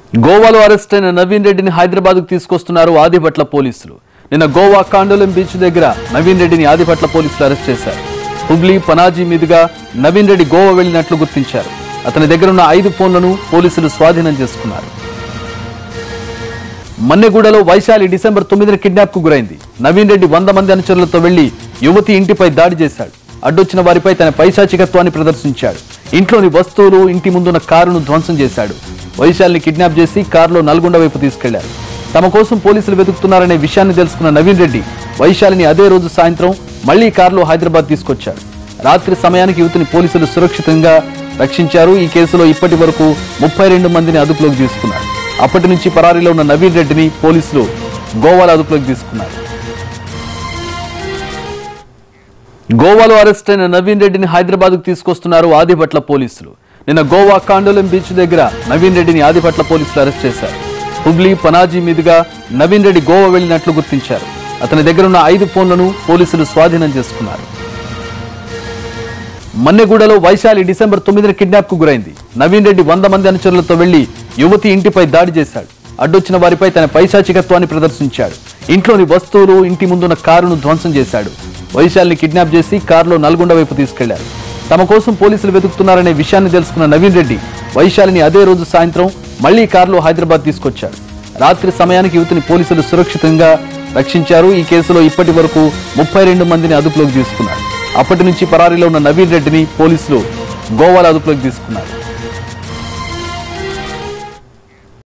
గోవాలో అరెస్ట్ అయిన నవీన్ రెడ్డిని హైదరాబాద్ కు తీసుకొస్తున్నారు ఆదిపట్ల పోలీసులు నిన్న గోవా కాండోలం బీచ్ దగ్గర నవీన్ రెడ్డిని ఆదిపట్ల పోలీసులు అరెస్ట్ చేశారు హుబ్లీ పనాజీ మీదుగా నవీన్ రెడ్డి గోవా వెళ్లినట్లు గుర్తించారు అతని దగ్గర ఉన్న ఐదు ఫోన్లను పోలీసులు స్వాధీనం చేసుకున్నారు మన్నెగూడలో వైశాలి డిసెంబర్ తొమ్మిదిన కిడ్నాప్ కు గురైంది నవీన్ రెడ్డి వంద మంది అనుచరులతో వెళ్లి యువతి ఇంటిపై దాడి చేశాడు అడ్డొచ్చిన వారిపై తన పైశాచికత్వాన్ని ప్రదర్శించాడు ఇంట్లోని వస్తువులు ఇంటి ముందున్న కారును ధ్వంసం చేశాడు వైశాలిని కిడ్నాప్ చేసి కారులో నల్గొండ వైపు తీసుకెళ్లారు తమ కోసం పోలీసులు వెతుకుతున్నారనే విషయాన్ని తెలుసుకున్న నవీన్ రెడ్డి వైశాలిని అదే రోజు సాయంత్రం మళ్లీ కారులో హైదరాబాద్ తీసుకొచ్చాడు రాత్రి సమయానికి యువతిని పోలీసులు సురక్షితంగా రక్షించారు ఈ కేసులో ఇప్పటి వరకు ముప్పై రెండు మందిని అదుపులోకి తీసుకున్నారు అప్పటి నుంచి పరారీలో ఉన్న నవీన్ రెడ్డిని పోలీసులు గోవాలో అదుపులోకి తీసుకున్నారు గోవాలో అరెస్ట్ అయిన నవీన్ రెడ్డిని హైదరాబాద్ కు తీసుకొస్తున్నారు ఆదిపట్ల పోలీసులు నిన్న గోవా కాండోలం బీచ్ దగ్గర నవీన్ రెడ్డిని ఆదిపట్ల పోలీసులు అరెస్ట్ చేశారు హుబ్లీ పనాజీ మీదుగా నవీన్ రెడ్డి గోవా వెళ్లినట్లు గుర్తించారు అతని దగ్గర ఉన్న ఐదు ఫోన్లను పోలీసులు స్వాధీనం చేసుకున్నారు మన్నెగూడలో వైశాలి డిసెంబర్ తొమ్మిదిన కిడ్నాప్ కు గురైంది నవీన్ రెడ్డి వంద మంది అనుచరులతో వెళ్లి యువతి ఇంటిపై దాడి చేశాడు అడ్డొచ్చిన వారిపై తన పైశాచికత్వాన్ని ప్రదర్శించాడు ఇంట్లోని వస్తువులు ఇంటి ముందున్న కారును ధ్వంసం చేశాడు వైశాలిని కిడ్నాప్ చేసి కారులో నల్గొండ వైపు తీసుకెళ్లారు తమ కోసం పోలీసులు వెతుకుతున్నారనే విషయాన్ని తెలుసుకున్న నవీన్ రెడ్డి వైశాలిని అదే రోజు సాయంత్రం మళ్లీ కారులో హైదరాబాద్ తీసుకొచ్చాడు రాత్రి సమయానికి యువతిని పోలీసులు సురక్షితంగా రక్షించారు ఈ కేసులో ఇప్పటి వరకు ముప్పై రెండు మందిని అదుపులోకి తీసుకున్నారు అప్పటి నుంచి పరారీలో ఉన్న నవీన్ రెడ్డిని పోలీసులు గోవాలో అదుపులోకి తీసుకున్నారు